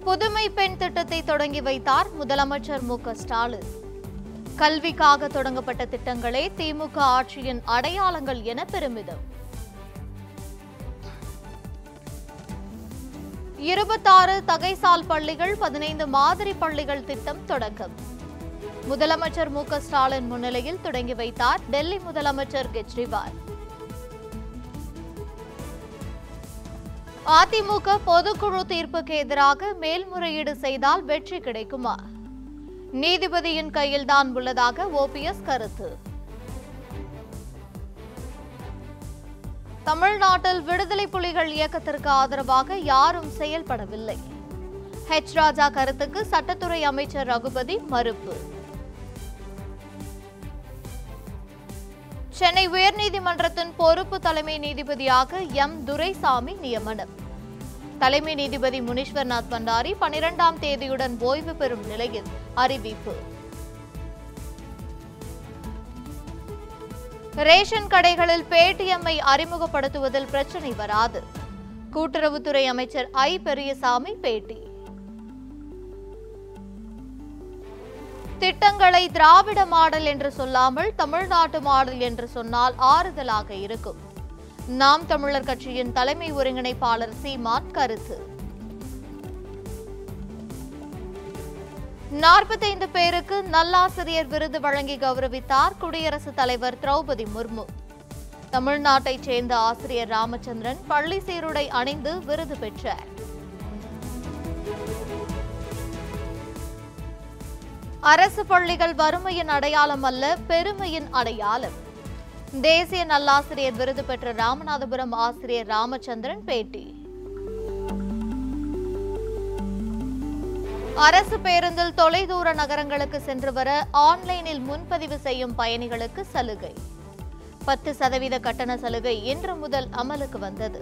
புதுமை பெண் திட்டத்தை தொடங்கி வைத்தார் முதலமைச்சர் மு க ஸ்டாலின் கல்விக்காக தொடங்கப்பட்ட திட்டங்களே திமுக ஆட்சியின் அடையாளங்கள் என பெருமிதம் இருபத்தாறு தகைசால் பள்ளிகள் பதினைந்து மாதிரி பள்ளிகள் திட்டம் தொடக்கம் முதலமைச்சர் மு க ஸ்டாலின் முன்னிலையில் தொடங்கி வைத்தார் டெல்லி முதலமைச்சர் கெஜ்ரிவால் அதிமுக பொதுக்குழு தீர்ப்புக்கு எதிராக மேல்முறையீடு செய்தால் வெற்றி கிடைக்குமா நீதிபதியின் கையில்தான் உள்ளதாக ஓபிஎஸ் கருத்து தமிழ்நாட்டில் விடுதலை புலிகள் இயக்கத்திற்கு ஆதரவாக யாரும் செயல்படவில்லை ஹெச் ராஜா கருத்துக்கு சட்டத்துறை அமைச்சர் ரகுபதி மறுப்பு சென்னை உயர்நீதிமன்றத்தின் பொறுப்பு தலைமை நீதிபதியாக எம் துரைசாமி நியமனம் தலைமை நீதிபதி முனீஸ்வர்நாத் பண்டாரி பனிரெண்டாம் தேதியுடன் ஓய்வு பெறும் நிலையில் அறிவிப்பு ரேஷன் கடைகளில் பேடிஎம்மை அறிமுகப்படுத்துவதில் பிரச்சனை வராது கூட்டுறவுத்துறை அமைச்சர் ஐ பெரியசாமி பேட்டி திட்டங்களை திராவிட மாடல் என்று சொல்லாமல் தமிழ்நாட்டு மாடல் என்று சொன்னால் ஆறுதலாக இருக்கும் நாம் தமிழர் கட்சியின் தலைமை ஒருங்கிணைப்பாளர் சீமான் கருத்து நாற்பத்தைந்து பேருக்கு நல்லாசிரியர் விருது வழங்கி கௌரவித்தார் குடியரசுத் தலைவர் திரௌபதி முர்மு தமிழ்நாட்டைச் சேர்ந்த ஆசிரியர் ராமச்சந்திரன் பள்ளி சீருடை அணிந்து விருது பெற்றார் அரசு பள்ளிகள் வறுமையின் அடையாளம் அல்ல பெருமையின் அடையாளம் தேசிய நல்லாசிரியர் விருது பெற்ற ராமநாதபுரம் ஆசிரியர் ராமச்சந்திரன் பேட்டி அரசு பேருந்தில் தொலைதூர நகரங்களுக்கு சென்று வர ஆன்லைனில் முன்பதிவு செய்யும் பயணிகளுக்கு சலுகை பத்து சதவீத கட்டண சலுகை இன்று முதல் அமலுக்கு வந்தது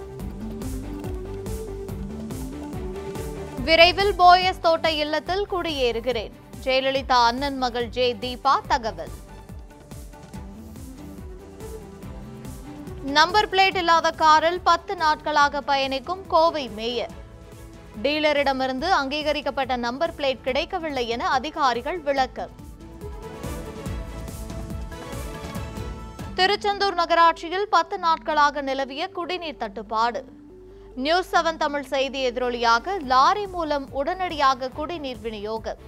விரைவில் போயஸ் தோட்ட இல்லத்தில் குடியேறுகிறேன் ஜெயலலிதா அண்ணன் மகள் ஜே தீபா தகவல் நம்பர் பிளேட் இல்லாத காரில் பத்து நாட்களாக பயணிக்கும் கோவை மேயர் டீலரிடமிருந்து அங்கீகரிக்கப்பட்ட நம்பர் பிளேட் கிடைக்கவில்லை என அதிகாரிகள் விளக்கம் திருச்செந்தூர் நகராட்சியில் பத்து நாட்களாக நிலவிய குடிநீர் தட்டுப்பாடு நியூஸ் செவன் தமிழ் செய்தி எதிரொலியாக லாரி மூலம் உடனடியாக குடிநீர் விநியோகம்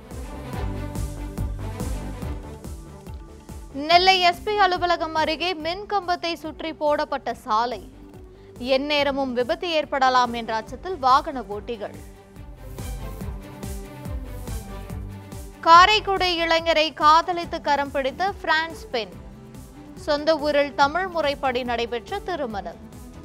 நெல்லை எஸ்பி அலுவலகம் அருகே மின் கம்பத்தை சுற்றி போடப்பட்ட சாலை எந்நேரமும் விபத்து ஏற்படலாம் என்ற அச்சத்தில் வாகன ஓட்டிகள் காரைக்குடி இளைஞரை காதலித்து கரம் பிடித்த பிரான்ஸ் பெண் சொந்த ஊரில் தமிழ் முறைப்படி நடைபெற்ற திருமணம்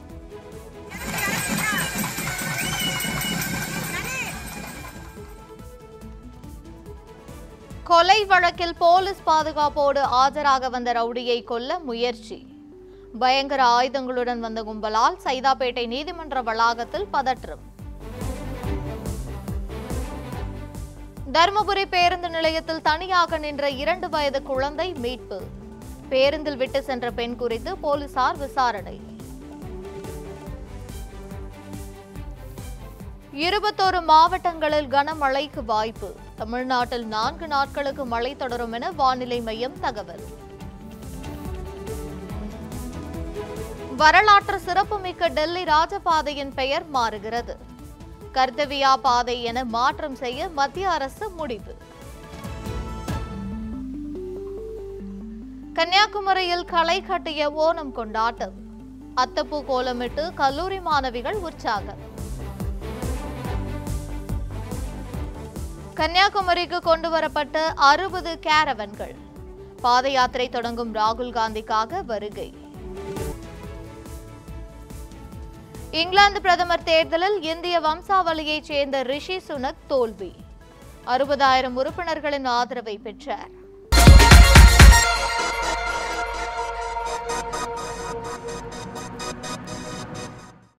கொலை வழக்கில் போலீஸ் பாதுகாப்போடு ஆஜராக வந்த ரவுடியை கொல்ல முயற்சி பயங்கர ஆயுதங்களுடன் வந்த கும்பலால் சைதாப்பேட்டை நீதிமன்ற வளாகத்தில் பதற்றம் தருமபுரி பேருந்து நிலையத்தில் தனியாக நின்ற இரண்டு வயது குழந்தை மீட்பு பேருந்தில் விட்டு சென்ற பெண் குறித்து போலீசார் விசாரணை இருபத்தோரு மாவட்டங்களில் கனமழைக்கு வாய்ப்பு தமிழ்நாட்டில் நான்கு நாட்களுக்கு மழை தொடரும் என வானிலை மையம் தகவல் வரலாற்று சிறப்புமிக்க டெல்லி ராஜபாதையின் பெயர் மாறுகிறது கர்த்தவியா பாதை என மாற்றம் செய்ய மத்திய அரசு முடிவு கன்னியாகுமரியில் களை கட்டிய ஓணம் கொண்டாட்டம் அத்தப்பூ கோலமிட்டு கல்லூரி மாணவிகள் உற்சாகம் கன்னியாகுமரிக்கு கொண்டு வரப்பட்ட அறுபது கேரவன்கள் பாத யாத்திரை தொடங்கும் ராகுல் காந்திக்காக வருகை இங்கிலாந்து பிரதமர் தேர்தலில் இந்திய வம்சாவளியைச் சேர்ந்த ரிஷி சுனக் தோல்வி அறுபதாயிரம் உறுப்பினர்களின் ஆதரவை பெற்றார்